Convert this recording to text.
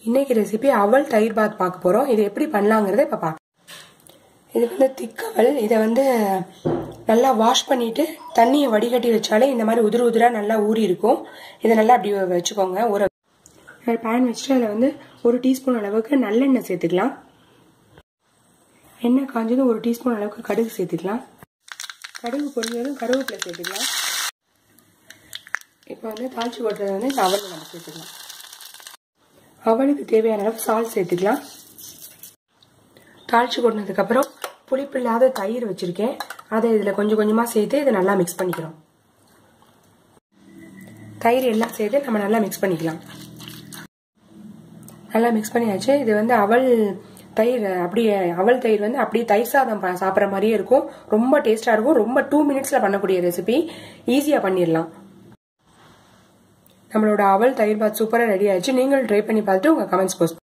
இன்னைக்கு ரெசிபி அவல் தயிர் பாத் பார்க்க போகிறோம் இது எப்படி பண்ணலாங்கிறத இப்போ பார்க்கலாம் இது வந்து திக்கவல் இதை வந்து நல்லா வாஷ் பண்ணிட்டு தண்ணியை வடிகட்டி வச்சாலே இந்த மாதிரி உதிர உதிரா நல்லா ஊறி இருக்கும் இதை நல்லா அப்படி வச்சுக்கோங்க ஒரு பேன் வச்சுட்டு அதில் வந்து ஒரு டீஸ்பூன் அளவுக்கு நல்லெண்ணெய் சேர்த்துக்கலாம் எண்ணெய் காஞ்சதும் ஒரு டீஸ்பூன் அளவுக்கு கடுகு சேர்த்துக்கலாம் கடுகு பொரிஞ்சதும் கருவேப்பிலை சேர்த்துக்கலாம் இப்போ வந்து தாளிச்சு கொட்டுறதை வந்து இந்த அவல் நம்ம சேர்த்துக்கலாம் அவலுக்கு தேவையான அளவு சால்ட் சேர்த்துக்கலாம் தாளிச்சு கொட்டினதுக்கப்புறம் புளிப்பு இல்லாத தயிர் வச்சுருக்கேன் அதை இதில் கொஞ்சம் கொஞ்சமாக சேர்த்து இதை நல்லா மிக்ஸ் பண்ணிக்கிறோம் தயிர் எல்லாம் சேர்த்து நம்ம நல்லா மிக்ஸ் பண்ணிக்கலாம் நல்லா மிக்ஸ் பண்ணியாச்சு இது வந்து அவல் தயிர் அப்படியே அவல் தயிர் வந்து அப்படியே தயிர் சாதம் சாப்பிட்ற மாதிரியே இருக்கும் ரொம்ப டேஸ்டாக இருக்கும் ரொம்ப டூ மினிட்ஸில் பண்ணக்கூடிய ரெசிபி ஈஸியாக பண்ணிடலாம் நம்மளோட அவல் தயிர் பாத் சூப்பராக ரெடி ஆயிடுச்சு நீங்களும் ட்ரை பண்ணி பார்த்துட்டு உங்கள் கமெண்ட்ஸ் போஸ்ட்